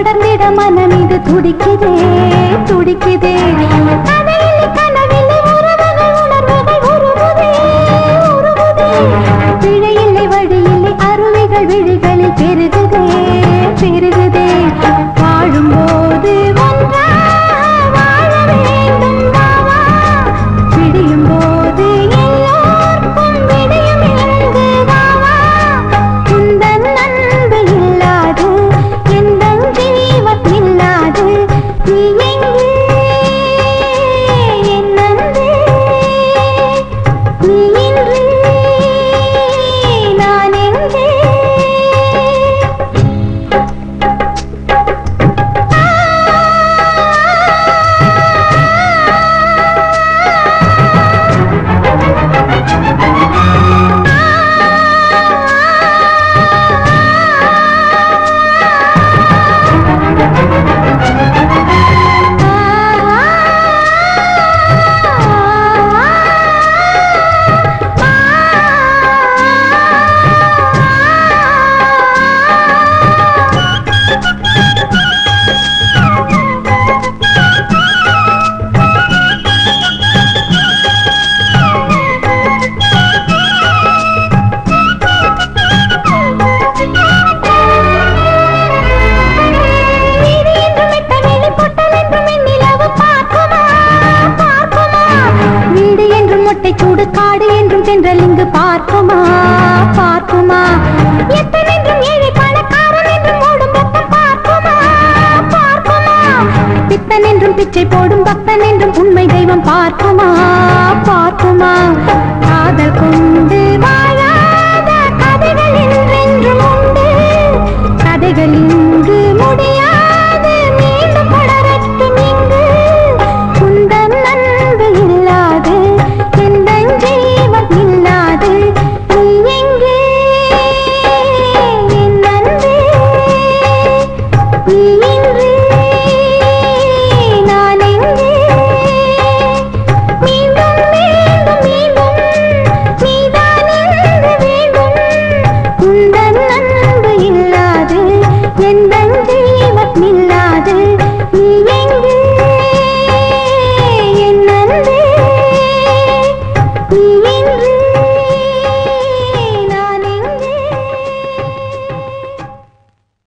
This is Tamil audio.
தொடர்ந்திட மனம் இது துடிக்குதே துடிக்குதே கதையில்லை கனவில்லை உறவுகள் உணர்வுகள் உருகுதே உருகுதே பிழையில்லை வழியில்லை அருவிகள் விழிகளில் பெருகுதே பெருகுதே வாழும்போது ஒன்றா வாழ வேண்டும் வாவா விடியும் போது எல்லோர்க்கும் விடியும் இங்கு வாவா உந்தன் அன்பு இல்லாது எந்தன் ஜீவன் இல்லாது நீ எங்கே என் அன்பே நீ இன்றி நான் எங்கே வீடு என்றும் வெட்ட வெளி பொட்டல் என்றும் வெண்ணிலவு பார்க்குமா பார்க்குமா வீடு என்றும் மொட்டை சூடு காடு என்றும் தென்றல் இங்கு பார்க்குமா பார்க்குமா எத்தன் என்றும் ஏழை பணக்காரன் என்றும் ஓடும் ரத்தம் பார்க்குமா பார்க்குமா பித்தன் என்றும் பிச்சை போடும் பக்தன் என்றும் உண்மை தெய்வம் பார்க்குமா பார்க்குமா காதல் கொண்டு வாழாத கதைகள் என்றென்றும் உண்டு கதைகள் இங்கு முடியாது மீண்டும் படரட்டும் இங்கு உந்தன் அன்பு இல்லாது எந்தன் ஜீவன் இல்லாது நீ எங்கே என் அன்பே நீ இன்றி நான் எங்கே மீண்டும் மீண்டும் மீண்டும் நீதான் என்று வேண்டும் உந்தன் அன்பு இல்லாது எந்த